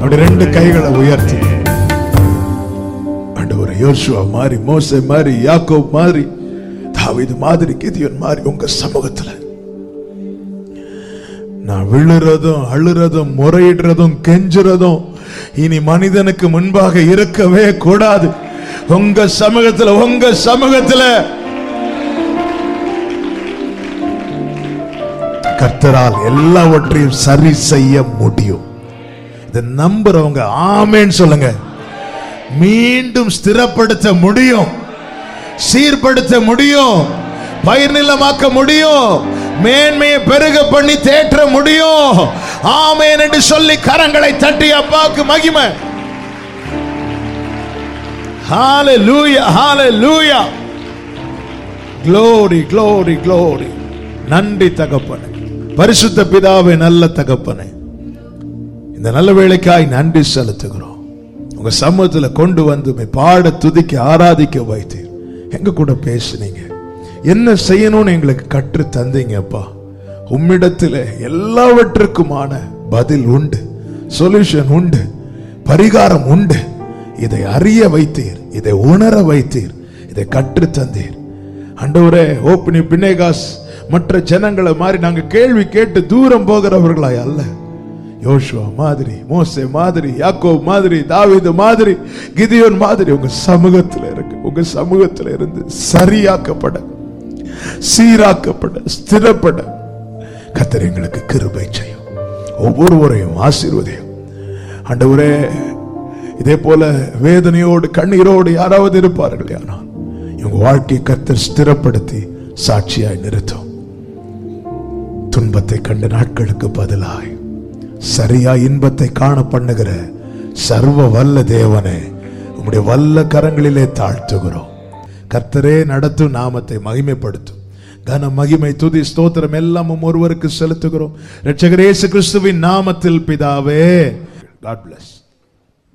அப்படி ரெண்டு கைகளை உயர்த்தி ஆண்டவரே யோசுவா மாதிரி மோசே மாதிரி யாக்கோப் மாதிரி தாவீது மாதிரி கிதியோன் மாதிரி உங்க சமூகத்துல நான் விழுறதும் அழுறதும் முறையிடுறதும் கெஞ்சுறதும் இனி மனிதனுக்கு முன்பாக இருக்கவே கூடாது உங்க சமூகத்துல உங்க சமூகத்துல கர்த்தரால் எல்லாவற்றையும் சரி செய்ய முடியும் இதை நம்புறவங்க ஆமேன்னு சொல்லுங்க மீண்டும் ஸ்திரப்படுத்த முடியும் சீர்படுத்த முடியும் பயிர் நிலமாக்க முடியும் மேன்மையை பெருக பண்ணி தேற்ற முடியும் ஆமேன் என்று சொல்லி கரங்களை தட்டி அப்பாவுக்கு மகிமை ஹalleluya ஹalleluya glory glory glory நன்றி தகப்பனே பரிசுத்த பிதாவே நல்ல தகப்பனே இந்த நல்ல வேளைக்காய் நன்றி செலுத்துகிறோம் உங்க சமூகத்துல கொண்டு வந்து உம்மை பாட துதிக்க ஆராதிக்க வைத்தீர் எங்க கூட பேசுனீங்க என்ன செய்யணும்னு எங்களுக்கு கற்று தந்தீங்கப்பா உம்மிடத்தில் எல்லாவற்றுக்குமான பதில் உண்டு சொல்யூஷன் உண்டு பரிகாரம் உண்டு இதை அறிய வைத்தீர் இதை உணர வைத்தீர் இதை கற்று தந்தீர் அண்டவரே ஓப்பனி பின்னேகாஸ் மற்ற ஜனங்களை மாதிரி நாங்க கேள்வி கேட்டு தூரம் போகிறவர்களாய் அல்ல யோசுவா மாதிரி மோசே மாதிரி யாக்கோ மாதிரி தாவீது மாதிரி கிதியோன் மாதிரி உங்க சமூகத்துல இருக்கு உங்க சமூகத்துல இருந்து சரியாக்கப்பட சீராக்கப்பட ஸ்திரப்பட கத்தர் எங்களுக்கு கிருபை செய்யும் ஒவ்வொருவரையும் ஆசீர்வதியும் ஆண்டவரே இதே போல வேதனையோடு கண்ணீரோடு யாராவது இருப்பார்கள் ஆனால் இவங்க வாழ்க்கையை கத்தர் ஸ்திரப்படுத்தி சாட்சியாய் நிறுத்தும் துன்பத்தை கண்ட நாட்களுக்கு பதிலாய் சரியா இன்பத்தை காண பண்ணுகிற சர்வ வல்ல தேவனே உம்முடைய வல்ல கரங்களிலே தாழ்த்துகிறோம் கர்த்தரே நடத்தும் நாமத்தை மகிமைப்படுத்தும் கன மகிமை துதி ஸ்தோத்திரம் எல்லாம் உம் ஒருவருக்கு செலுத்துகிறோம் இரட்சகர் இயேசு கிறிஸ்துவின் நாமத்தில் பிதாவே காட் bless